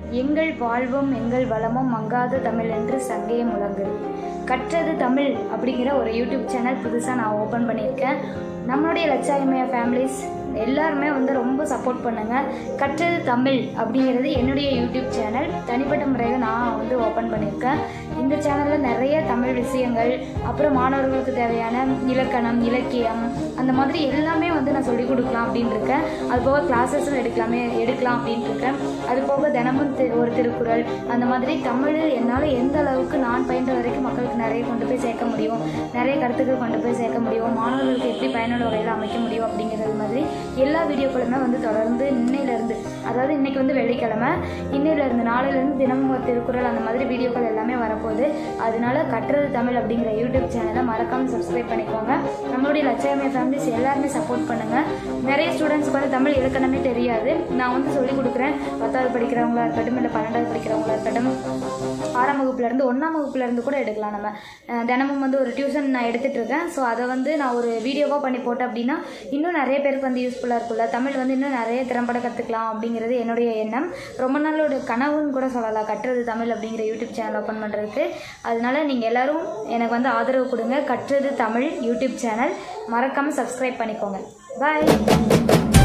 எங்கள் வாழ்வும் எங்கள் வளமும் மங்காத தமிழ் என்று சங்கே முழங்குது கற்றது தமிழ் அப்படிங்கிற ஒரு யூடியூப் சேனல் புதுசாக நான் ஓப்பன் பண்ணியிருக்கேன் நம்மளுடைய லட்சாயமய ஃபேமிலிஸ் எல்லாருமே வந்து ரொம்ப சப்போர்ட் பண்ணுங்கள் கற்றது தமிழ் அப்படிங்கிறது என்னுடைய யூடியூப் சேனல் தனிப்பட்ட முறையில் நான் வந்து ஓப்பன் பண்ணியிருக்கேன் இந்த சேனலில் நிறைய தமிழ் விஷயங்கள் அப்புறம் மாணவர்களுக்கு தேவையான இலக்கணம் இலக்கியம் அந்த மாதிரி எல்லாமே வந்து நான் சொல்லிக் கொடுக்கலாம் அப்படின்னு இருக்கேன் அது போக கிளாஸஸும் எடுக்கலாமே எடுக்கலாம் அப்படின்ட்டு இருக்கேன் அது போக தினமும் தி- ஒரு திருக்குறள் அந்த மாதிரி தமிழ் என்னால் எந்த அளவுக்கு நான் பயின்ற வரைக்கும் மக்களுக்கு நிறைய கொண்டு போய் சேர்க்க முடியும் நிறைய கருத்துக்கள் கொண்டு போய் சேர்க்க முடியும் மாணவர்களுக்கு எப்படி பயனுள்ள வகையில் அமைக்க முடியும் அப்படிங்கிறது மாதிரி எல்லா வீடியோக்களுமே வந்து தொடர்ந்து இன்னையிலேருந்து அதாவது இன்னைக்கு வந்து வெள்ளிக்கிழமை இன்னையிலேருந்து நாளையிலேருந்து தினமும் ஒரு திருக்குறள் அந்த மாதிரி வீடியோக்கள் எல்லாமே வரப்போகுது அதனால கற்றது தமிழ் அப்படிங்கிற யூடியூப் சேனலை மறக்காமல் சப்ஸ்கிரைப் பண்ணிக்கோங்க நம்மளுடைய லட்சாயமே ஃபேமிலிஸ் எல்லாருமே சப்போர்ட் பண்ணுங்கள் நிறைய ஸ்டூடெண்ட்ஸ்க்கு வந்து தமிழ் இலக்கணமே தெரியாது நான் வந்து சொல்லிக் கொடுக்குறேன் பத்தாவது படிக்கிறவங்களா இருக்கட்டும் இல்லை பன்னெண்டாவது படிக்கிறவங்களா இருக்கட்டும் ஆறாம் வகுப்புலேருந்து ஒன்றாம் வகுப்புலேருந்து கூட எடுக்கலாம் நம்ம அஹ் தினமும் வந்து ஒரு டியூஷன் நான் எடுத்துகிட்டு இருக்கேன் ஸோ அதை வந்து நான் ஒரு வீடியோவாக பண்ணி போட்டேன் அப்படின்னா இன்னும் நிறைய பேருக்கு வந்து யூஸ்ஃபுல்லாக இருக்கும்ல தமிழ் வந்து இன்னும் நிறைய திறம்பட கற்றுக்கலாம் அப்படிங்கிறது என்னுடைய எண்ணம் ரொம்ப நாளோட கனவுன்னு கூட சொல்லலாம் கற்றது தமிழ் அப்படிங்கிற யூடியூப் சேனல் ஓப்பன் பண்ணுறதுக்கு அதனால நீங்கள் எல்லாரும் எனக்கு வந்து ஆதரவு கொடுங்க கற்றது தமிழ் யூடியூப் சேனல் மறக்காமல் சப்ஸ்கிரைப் பண்ணிக்கோங்க பாய்